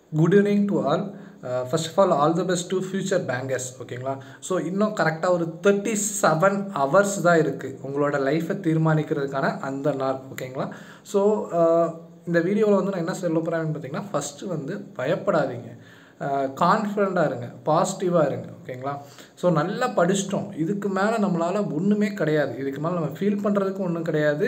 good evening to all first of all all the best to future bankers ஓகேங்களா so இன்னும் கரெக்டாக ஒரு thirty seven hours தான் இருக்குது உங்களோட லைஃப்பை தீர்மானிக்கிறதுக்கான அந்த நாள் ஓகேங்களா ஸோ இந்த வீடியோவில் வந்து நான் என்ன சொல்ல போகிறேன்னு பார்த்தீங்கன்னா ஃபஸ்ட்டு வந்து பயப்படாதீங்க கான்ஃபிடண்ட்டாக இருங்க பாசிட்டிவாக இருங்க ஓகேங்களா ஸோ நல்லா படிச்சிட்டோம் இதுக்கு மேலே நம்மளால் ஒன்றுமே கிடையாது இதுக்கு மேலே நம்ம ஃபீல் பண்ணுறதுக்கும் ஒன்றும் கிடையாது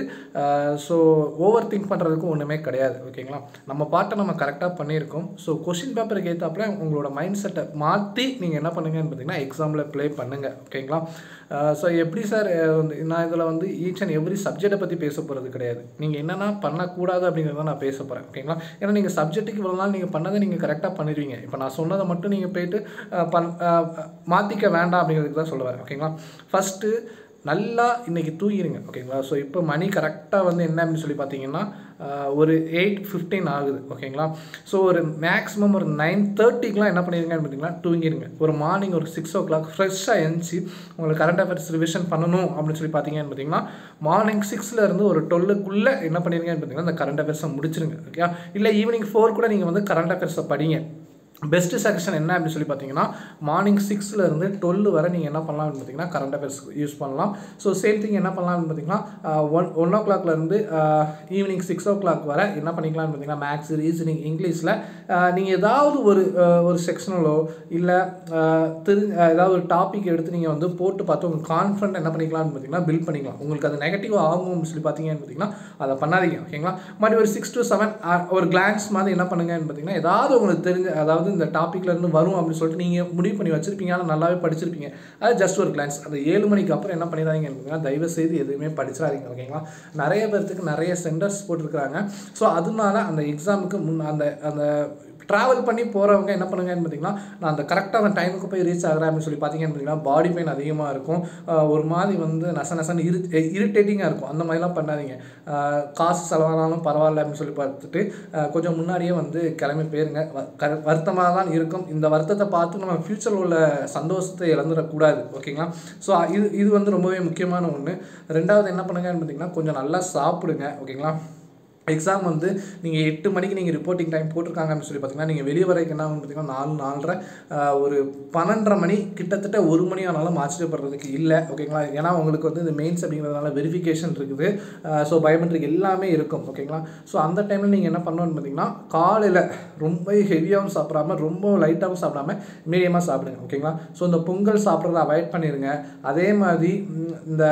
ஸோ ஓவர் திங்க் பண்ணுறதுக்கும் ஒன்றுமே கிடையாது ஓகேங்களா நம்ம பாட்டை நம்ம கரெக்டாக பண்ணியிருக்கோம் ஸோ கொஷின் பேப்பருக்கு ஏற்றாப்புல உங்களோட மைண்ட் செட்டை மாற்றி நீங்கள் என்ன பண்ணுங்கன்னு பார்த்தீங்கன்னா எக்ஸாமில் ப்ளே பண்ணுங்கள் ஓகேங்களா ஸோ எப்படி சார் நான் இதில் வந்து ஈச் அண்ட் எவ்ரி சப்ஜெக்டை பற்றி பேச போகிறது கிடையாது நீங்கள் என்னென்ன பண்ணக்கூடாது அப்படிங்கிறத நான் பேச போகிறேன் ஓகேங்களா ஏன்னா நீங்கள் சப்ஜெக்ட்டுக்கு இவ்வளோ நாள் நீங்கள் பண்ணதை நீங்கள் கரெக்டாக பண்ணிடுவீங்க இப்போ நான் சொன்னதை மட்டும் நீங்கள் போயிட்டு பண் மாற்றிக்க வேண்டாம் அப்படிங்கிறதுக்கு தான் சொல்ல வரேன் ஓகேங்களா ஃபஸ்ட்டு நல்லா இன்றைக்கி தூங்கிடுங்க ஓகேங்களா ஸோ இப்போ மணி கரெக்டாக வந்து என்ன அப்படின்னு சொல்லி பார்த்தீங்கன்னா ஒரு எயிட் ஃபிஃப்டீன் ஆகுது ஓகேங்களா ஸோ ஒரு மேக்ஸிமம் ஒரு நைன் தேர்ட்டிக்கெலாம் என்ன பண்ணிடுங்கன்னு பார்த்தீங்கன்னா தூங்கிடுங்க ஒரு மார்னிங் ஒரு சிக்ஸ் ஓ கிளாக் ஃப்ரெஷ்ஷாக எழுந்துச்சி உங்களுக்கு கரண்ட் அஃபேர்ஸ் ரிவிஷன் பண்ணணும் அப்படின்னு சொல்லி பார்த்தீங்கன்னு பார்த்தீங்கன்னா மார்னிங் சிக்ஸ்லேருந்து ஒரு டுவெல்லுக்குள்ளே என்ன பண்ணிடுங்கன்னு பார்த்தீங்கன்னா அந்த கரண்ட் அஃபேர்ஸை முடிச்சிருங்க ஓகே இல்லை ஈவினிங் ஃபோர் கூட நீங்கள் வந்து கரண்ட் அஃபேர்ஸை படிங்க பெஸ்ட்டு செக்ஷன் என்ன அப்படின்னு சொல்லி பார்த்தீங்கன்னா மார்னிங் சிக்ஸ்லேருந்து டுவெல் வரை நீங்கள் என்ன பண்ணலாம்னு பார்த்தீங்கன்னா கரண்ட் அஃபேர்ஸ் யூஸ் பண்ணலாம் ஸோ சேம் திங் என்ன பண்ணலாம்னு பார்த்தீங்கன்னா ஒன் ஒன் ஓ கிளாக்லேருந்து ஈவினிங் சிக்ஸ் ஓ கிளாக் வரை என்ன பண்ணிக்கலாம்னு பார்த்தீங்கன்னா மேக்ஸ் ரீசனிங் இங்கிலீஷில் நீங்கள் ஏதாவது ஒரு ஒரு செக்ஷனலோ இல்லை திரு ஏதாவது ஒரு டாபிக் எடுத்து நீங்கள் வந்து போட்டு பார்த்து உங்கள் கான்ஃபிடன்ட் என்ன பண்ணிக்கலாம்னு பார்த்தீங்கன்னா பில்ட் பண்ணிக்கலாம் உங்களுக்கு அது நெகட்டிவ் ஆகும்னு சொல்லி பார்த்தீங்கன்னு பார்த்தீங்கன்னா அதை பண்ணாதீங்க ஓகேங்களா மாதிரி ஒரு சிக்ஸ் டு செவன் ஒரு கிளான்ஸ் மாதிரி என்ன பண்ணுங்கன்னு பார்த்தீங்கன்னா ஏதாவது உங்களுக்கு தெரிஞ்ச அதாவது இந்த டாப்பிக்லேருந்து வரும் அப்படின்னு சொல்லிட்டு நீங்கள் முடிவு பண்ணி வச்சுருப்பீங்க ஆனால் நல்லாவே படிச்சிருப்பீங்க அது ஜஸ்ட் ஒரு கிளான்ஸ் அந்த ஏழு மணிக்கு அப்புறம் என்ன பண்ணிடாதீங்க அப்படின்னா தயவு செய்து எதுவுமே படிச்சிடாதீங்க ஓகேங்களா நிறைய பேர்த்துக்கு நிறைய சென்டர்ஸ் போட்டிருக்கிறாங்க ஸோ அதனால அந்த எக்ஸாமுக்கு முன் அந்த அந்த ட்ராவல் பண்ணி போகிறவங்க என்ன பண்ணுங்கன்னு பார்த்தீங்கன்னா நான் அந்த கரெக்டாக அந்த டைமுக்கு போய் ரீச் ஆகிறேன் அப்படின்னு சொல்லி பார்த்தீங்கன்னு பார்த்தீங்கன்னா பாடி பெயின் அதிகமாக இருக்கும் ஒரு மாதிரி வந்து நச நசன்னு இரு இரிட்டேட்டிங்காக இருக்கும் அந்த மாதிரிலாம் பண்ணாதீங்க காசு செலவானாலும் பரவாயில்ல அப்படின்னு சொல்லி பார்த்துட்டு கொஞ்சம் முன்னாடியே வந்து கிளம்பி போயிருங்க வருத்தமாக தான் இருக்கும் இந்த வருத்தத்தை பார்த்து நம்ம ஃப்யூச்சரில் உள்ள சந்தோஷத்தை இழந்துடக்கூடாது ஓகேங்களா ஸோ இது இது வந்து ரொம்பவே முக்கியமான ஒன்று ரெண்டாவது என்ன பண்ணுங்கன்னு பார்த்தீங்கன்னா கொஞ்சம் நல்லா சாப்பிடுங்க ஓகேங்களா எக்ஸாம் வந்து நீங்கள் எட்டு மணிக்கு நீங்கள் ரிப்போர்ட்டிங் டைம் போட்டிருக்காங்க அப்படின்னு சொல்லி பார்த்தீங்கன்னா நீங்கள் வெளியே வரைக்கும் என்ன பார்த்தீங்கன்னா நாலு நாலரை ஒரு பன்னெண்டரை மணி கிட்டத்தட்ட ஒரு மணி ஆனாலும் ஆச்சரியப்படுறதுக்கு இல்லை ஓகேங்களா ஏன்னா உங்களுக்கு வந்து இந்த மெயின்ஸ் அப்படிங்கிறதுனால வெரிஃபிகேஷன் இருக்குது ஸோ பயோமெட்ரிக் எல்லாமே இருக்கும் ஓகேங்களா ஸோ அந்த டைமில் நீங்கள் என்ன பண்ணணும்னு பார்த்தீங்கன்னா காலையில் ரொம்ப ஹெவியாகவும் சாப்பிடாம ரொம்ப லைட்டாகவும் சாப்பிடாம மீடியமாக சாப்பிடுங்க ஓகேங்களா ஸோ இந்த பொங்கல் சாப்பிட்றத அவாய்ட் பண்ணிடுங்க அதே மாதிரி இந்த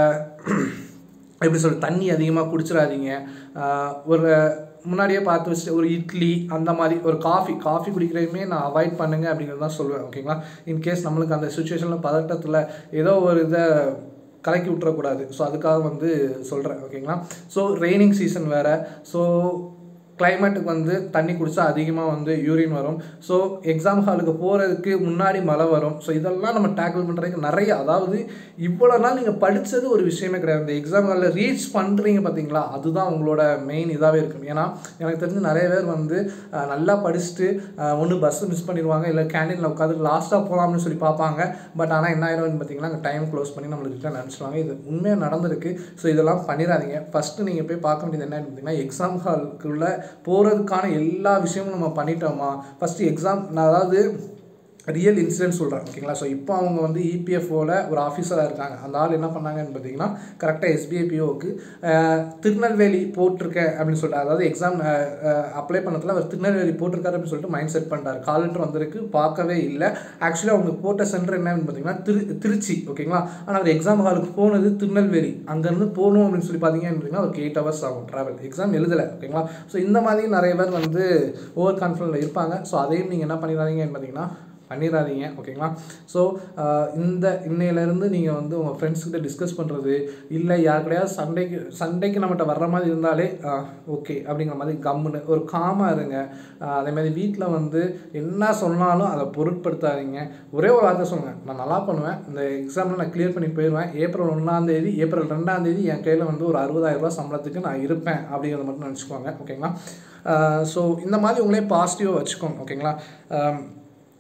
எப்படி சொல்ற தண்ணி அதிகமாக குடிச்சிடாதீங்க ஒரு முன்னாடியே பார்த்து வச்சுட்டு ஒரு இட்லி அந்த மாதிரி ஒரு காஃபி காஃபி குடிக்கிறதையுமே நான் அவாய்ட் பண்ணுங்க அப்படிங்கிறது தான் சொல்லுவேன் ஓகேங்களா இன்கேஸ் நம்மளுக்கு அந்த சுச்சுவேஷனில் பதட்டத்தில் ஏதோ ஒரு இதை கலக்கி விட்டுறக்கூடாது ஸோ அதுக்காக வந்து சொல்கிறேன் ஓகேங்களா ஸோ ரெய்னிங் சீசன் வேறு ஸோ கிளைமேட்டுக்கு வந்து தண்ணி குடித்தா அதிகமாக வந்து யூரின் வரும் ஸோ எக்ஸாம் ஹாலுக்கு போகிறதுக்கு முன்னாடி மழை வரும் ஸோ இதெல்லாம் நம்ம டேக்கிள் பண்ணுறதுக்கு நிறைய அதாவது இவ்வளோ நாள் நீங்கள் படித்தது ஒரு விஷயமே கிடையாது இந்த எக்ஸாம் ஹாலில் ரீச் பண்ணுறீங்க பார்த்தீங்களா அதுதான் உங்களோட மெயின் இதாகவே இருக்கும் ஏன்னா எனக்கு தெரிஞ்சு நிறைய பேர் வந்து நல்லா படிச்சுட்டு ஒன்று பஸ்ஸு மிஸ் பண்ணிடுவாங்க இல்லை கேண்டீனில் உட்காந்து லாஸ்ட்டாக போகலாம்னு சொல்லி பார்ப்பாங்க பட் ஆனால் என்ன ஆயிடும்னு பார்த்தீங்கன்னா அங்கே டைம் க்ளோஸ் பண்ணி நம்மளுக்கு நினச்சிடுவாங்க இது உண்மையாக நடந்திருக்கு ஸோ இதெல்லாம் பண்ணிடாதீங்க ஃபஸ்ட்டு நீங்கள் போய் பார்க்க வேண்டியது என்னன்னு பார்த்தீங்கன்னா எக்ஸாம் ஹாலுக்குள்ளே போகிறதுக்கான எல்லா விஷயமும் நம்ம பண்ணிட்டோமா ஃபஸ்ட்டு எக்ஸாம் நான் அதாவது ரியல் இன்சிடென்ட் சொல்கிறேன் ஓகேங்களா ஸோ இப்போ அவங்க வந்து இபிஎஃப்ஓவில் ஒரு ஆஃபீஸராக இருக்காங்க அந்த ஆள் என்ன பண்ணாங்கன்னு பார்த்தீங்கன்னா கரெக்டாக எஸ்பிஐபிஓக்கு திருநெல்வேலி போட்டிருக்கேன் அப்படின்னு சொல்லிட்டு அதாவது எக்ஸாம் அப்ளை பண்ணதில் அவர் திருநெல்வேலி போட்டிருக்காரு அப்படின்னு சொல்லிட்டு மைண்ட் செட் பண்ணிட்டார் காலண்டர் வந்திருக்கு பார்க்கவே இல்லை ஆக்சுவலி அவங்க போட்ட சென்டர் என்னன்னு பார்த்தீங்கன்னா திரு திருச்சி ஓகேங்களா ஆனால் அவர் எக்ஸாம் ஹாலுக்கு போனது திருநெல்வேலி அங்கேருந்து போகணும் அப்படின்னு சொல்லி பார்த்தீங்கன்னு பார்த்தீங்கன்னா ஒரு எயிட் ஹவர்ஸ் ஆகும் ட்ராவல் எக்ஸாம் எழுதலை ஓகேங்களா ஸோ இந்த மாதிரி நிறைய பேர் வந்து ஓவர் கான்ஃபிடென்ட்டில் இருப்பாங்க ஸோ அதையும் நீங்கள் என்ன பண்ணிடாதீங்கன்னு பார்த்தீங்கன்னா பண்ணிடாதீங்க ஓகேங்களா ஸோ இந்த இன்னையிலேருந்து நீங்கள் வந்து உங்கள் ஃப்ரெண்ட்ஸ்கிட்ட டிஸ்கஸ் பண்ணுறது இல்லை யார் கிடையாது சண்டைக்கு சண்டைக்கு நம்மகிட்ட வர்ற மாதிரி இருந்தாலே ஓகே அப்படிங்கிற மாதிரி கம்முன்னு ஒரு காமாக இருங்க அதே மாதிரி வீட்டில் வந்து என்ன சொன்னாலும் அதை பொருட்படுத்தாதீங்க ஒரே ஒரு வார்த்தை சொல்லுங்கள் நான் நல்லா பண்ணுவேன் இந்த எக்ஸாமில் நான் கிளியர் பண்ணி போயிடுவேன் ஏப்ரல் ஒன்றாந்தேதி ஏப்ரல் ரெண்டாந்தேதி என் கையில் வந்து ஒரு அறுபதாயிரரூபா சம்பளத்துக்கு நான் இருப்பேன் அப்படிங்கிறத மட்டும் நினச்சிக்கோங்க ஓகேங்களா ஸோ இந்த மாதிரி உங்களே பாசிட்டிவாக வச்சுக்கோங்க ஓகேங்களா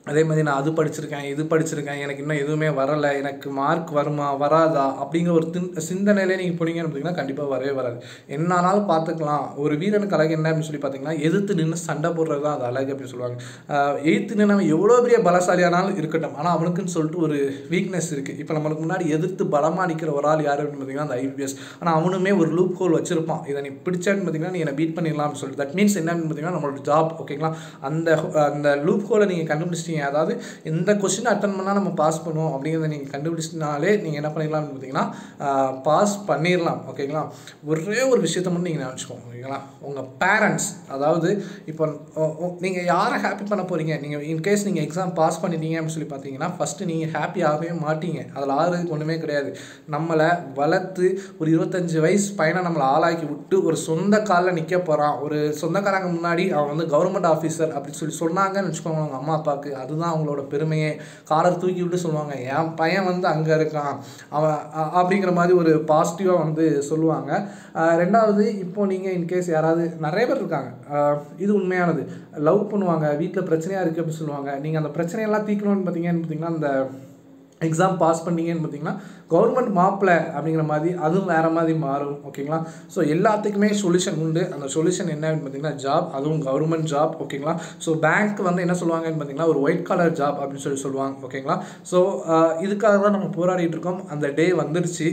அதே மாதிரி நான் அது படிச்சிருக்கேன் இது படிச்சிருக்கேன் எனக்கு இன்னும் எதுவுமே வரலை எனக்கு மார்க் வருமா வராதா அப்படிங்கிற ஒரு தின் சிந்தனையிலே நீங்கள் போனீங்கன்னு பார்த்தீங்கன்னா கண்டிப்பாக வரவே வராது என்னானாலும் பார்த்துக்கலாம் ஒரு வீரனுக்கு அழகு என்ன அப்படின்னு சொல்லி பார்த்தீங்கன்னா எதிர்த்து நின்று சண்டை போடுறது தான் அது அழகு அப்படின்னு சொல்லுவாங்க ஆஹ் எதிர்த்து நின்று எவ்வளோ பெரிய பலசாலியானாலும் இருக்கட்டும் ஆனால் அவனுக்குன்னு சொல்லிட்டு ஒரு வீக்னஸ் இருக்குது இப்போ நம்மளுக்கு முன்னாடி எதிர்த்து பலமாக நிற்கிற ஒரு ஆள் யார் அப்படின்னு பார்த்தீங்கன்னா அந்த ஐபிஎஸ் ஆனால் அவனுமே ஒரு லூப் ஹோல் வச்சிருப்பான் இதை நீ பிடிச்சான்னு பார்த்தீங்கன்னா நீ என்னை பீட் பண்ணிடலாம்னு சொல்லிட்டு தட் மீன்ஸ் என்னன்னு பார்த்தீங்கன்னா நம்மளோட ஜாப் ஓகேங்களா அந்த அந்த லூப் ஹோலை நீங்கள் கண்டுபிடிச்சிட்டீங்க அதாவது எந்த கொஸ்டின் அட்டன் பண்ணால் நம்ம பாஸ் பண்ணுவோம் அப்படிங்கிறத நீங்கள் கண்டுபிடிச்சினாலே நீங்கள் என்ன பண்ணிடலாம்னு பார்த்தீங்கன்னா பாஸ் பண்ணிடலாம் ஓகேங்களா ஒரே ஒரு விஷயத்த மட்டும் நீங்கள் நினச்சிக்கோங்க ஓகேங்களா உங்கள் பேரண்ட்ஸ் அதாவது இப்போ நீங்கள் யாரை ஹாப்பி பண்ண போகிறீங்க நீங்கள் இன்கேஸ் நீங்கள் எக்ஸாம் பாஸ் பண்ணிட்டீங்க அப்படின்னு சொல்லி பார்த்தீங்கன்னா ஃபஸ்ட்டு நீங்கள் ஹாப்பி ஆகவே மாட்டீங்க அதில் ஆகிறதுக்கு ஒன்றுமே கிடையாது நம்மளை வளர்த்து ஒரு இருபத்தஞ்சு வயசு பையனை நம்மளை ஆளாக்கி விட்டு ஒரு சொந்த காலில் நிற்க போகிறான் ஒரு சொந்தக்காரங்க முன்னாடி அவன் வந்து கவர்மெண்ட் ஆஃபீஸர் அப்படின்னு சொல்லி சொன்னாங்கன்னு வச்சுக்கோங்க அவங்க அம்மா அப்பாவுக்கு அதுதான் அவங்களோட பெருமையே காலர் தூக்கி விட்டு சொல்லுவாங்க என் பையன் வந்து அங்கே இருக்கான் அவன் அ- அப்படிங்கிற மாதிரி ஒரு பாசிட்டிவாக வந்து சொல்லுவாங்க அஹ் ரெண்டாவது இப்போ நீங்கள் இன்கேஸ் யாராவது நிறைய பேர் இருக்காங்க அஹ் இது உண்மையானது லவ் பண்ணுவாங்க வீட்டில் பிரச்சனையாக இருக்குது அப்படின்னு சொல்லுவாங்க நீங்கள் அந்த பிரச்சனையெல்லாம் தீர்க்கணும்னு பார்த்தீங்கன்னு பார்த்தீங்கன்னா அந்த எக்ஸாம் பாஸ் பண்ணீங்கன்னு பார்த்தீங்கன்னா கவர்மெண்ட் மாப்பிள அப்படிங்கிற மாதிரி அதுவும் வேறு மாதிரி மாறும் ஓகேங்களா ஸோ எல்லாத்துக்குமே சொல்யூஷன் உண்டு அந்த சொல்யூஷன் என்னன்னு பார்த்தீங்கன்னா ஜாப் அதுவும் கவர்மெண்ட் ஜாப் ஓகேங்களா ஸோ பேங்க் வந்து என்ன சொல்லுவாங்கன்னு பார்த்தீங்கன்னா ஒரு ஒயிட் காலர் ஜாப் அப்படின்னு சொல்லி சொல்லுவாங்க ஓகேங்களா ஸோ இதுக்காக தான் நம்ம போராடிட்டு இருக்கோம் அந்த டே வந்துருச்சு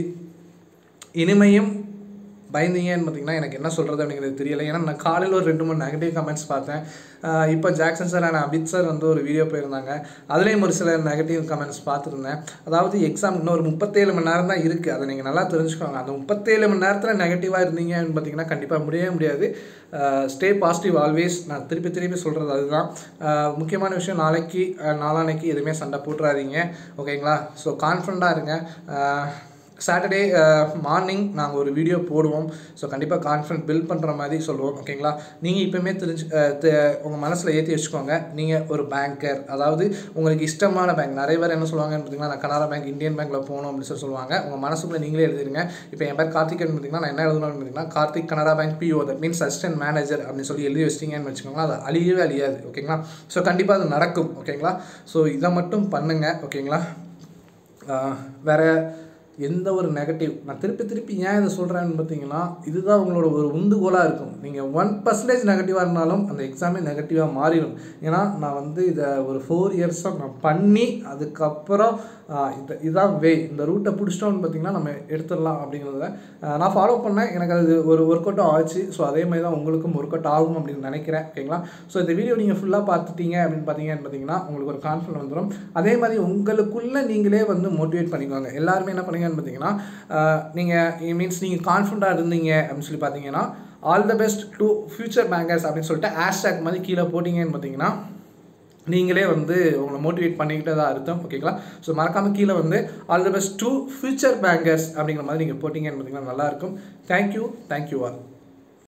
இனிமையும் பயந்தீங்கன்னு பார்த்தீங்கன்னா எனக்கு என்ன சொல்கிறது அப்படிங்கிறது தெரியல ஏன்னா நான் காலையில் ஒரு ரெண்டு மூணு நெகட்டிவ் கமெண்ட்ஸ் பார்த்தேன் ஆஹ் இப்போ Jackson sir and Abid sir வந்து ஒரு வீடியோ போயிருந்தாங்க அதுலேயும் ஒரு சில நெகட்டிவ் கமெண்ட்ஸ் பார்த்துருந்தேன் அதாவது எக்ஸாம் இன்னும் ஒரு முப்பத்தேழு மணி நேரம் தான் இருக்குது அதை நீங்கள் நல்லா தெரிஞ்சுக்கோங்க அந்த முப்பத்தேழு மணி நேரத்தில் நெகட்டிவாக இருந்தீங்கன்னு பார்த்தீங்கன்னா கண்டிப்பாக முடியவே முடியாது ஸ்டே பாசிட்டிவ் ஆல்வேஸ் நான் திருப்பி திருப்பி சொல்கிறது அதுதான் ஆஹ் முக்கியமான விஷயம் நாளைக்கு ஆஹ் நாளான்னைக்கு எதுவுமே சண்டை போட்டுறாதீங்க ஓகேங்களா ஸோ கான்ஃபிடண்ட்டாக இருங்க ஆஹ் சாட்டர்டே மார்னிங் நாங்கள் ஒரு வீடியோ போடுவோம் ஸோ கண்டிப்பாக கான்ஃபிடன்ட் பில்ட் பண்ணுற மாதிரி சொல்லுவோம் ஓகேங்களா நீங்கள் இப்போயுமே தெரிஞ்சு உங்கள் மனசில் ஏற்றி வச்சுக்கோங்க நீங்கள் ஒரு பேங்கர் அதாவது உங்களுக்கு இஷ்டமான பேங்க் நிறைய பேர் என்ன சொல்லுவாங்கன்னு பார்த்தீங்கன்னா நான் கனரா பேங்க் இந்தியன் பேங்க்கில் போகணும் அப்படின்னு சொல்லி சொல்லுவாங்க உங்கள் மனசுக்குள்ளே நீங்களே எழுதிருங்க இப்போ என் பேர் கார்த்திகன் பார்த்தீங்கன்னா நான் என்ன எழுதணும்னு பார்த்தீங்கன்னா Karthik Canara bank PO that means assistant manager அப்படின்னு சொல்லி எழுதி வச்சிட்டிங்கன்னு வச்சுக்கோங்களேன் அது அழியவே அழியாது ஓகேங்களா ஸோ கண்டிப்பாக அது நடக்கும் ஓகேங்களா ஸோ இதை மட்டும் பண்ணுங்கள் ஓகேங்களா ஆஹ் வேற எந்த ஒரு நெகட்டிவ் நான் திருப்பி திருப்பி ஏன் இதை சொல்கிறேன்னு பார்த்தீங்கன்னா இதுதான் உங்களோட ஒரு உந்துகோலாக இருக்கும் நீங்கள் ஒன் பர்சன்டேஜ் நெகட்டிவாக இருந்தாலும் அந்த எக்ஸாமே நெகட்டிவாக மாறிடும் ஏன்னா நான் வந்து இதை ஒரு ஃபோர் இயர்ஸாக நான் பண்ணி அதுக்கப்புறம் ஆஹ் இது இதான் வே இந்த ரூட்டை பிடிச்சிட்டோம்னு பார்த்தீங்கன்னா நம்ம எடுத்துடலாம் அப்படிங்கிறத ஆஹ் நான் ஃபாலோ பண்ணேன் எனக்கு அது ஒரு ஒர்க் அவுட்டும் ஆச்சு ஸோ அதே மாதிரி தான் உங்களுக்கும் ஒர்க் அவுட் ஆகும் அப்படின்னு நினைக்கிறேன் ஓகேங்களா ஸோ இந்த வீடியோ நீங்கள் ஃபுல்லாக பார்த்துட்டீங்க அப்படின்னு பார்த்தீங்கன்னு பார்த்தீங்கன்னா உங்களுக்கு ஒரு கான்ஃபிடன்ட் வந்துடும் அதே மாதிரி உங்களுக்குள்ளே நீங்களே வந்து மோட்டிவேட் பண்ணிக்குவாங்க எல்லாருமே என்ன பண்ணுங்கன்னு பார்த்தீங்கன்னா நீங்கள் மீன்ஸ் நீங்கள் கான்ஃபிடண்ட்டாக இருந்தீங்க அப்படின்னு சொல்லி பார்த்தீங்கன்னா all the best to future bankers அப்படின்னு சொல்லிட்டு ஹேஷ்டேக் மாதிரி கீழே போட்டிங்கன்னு பார்த்தீங்கன்னா நீங்களே வந்து உங்களை மோட்டிவேட் பண்ணிக்கிட்டதா அர்த்தம் ஓகேங்களா ஸோ மறக்காமல் கீழே வந்து all the best to future bankers அப்படிங்கிற மாதிரி நீங்கள் போட்டிங்கன்னு பார்த்தீங்கன்னா நல்லாயிருக்கும் தேங்க்யூ தேங்க்யூ ஆல்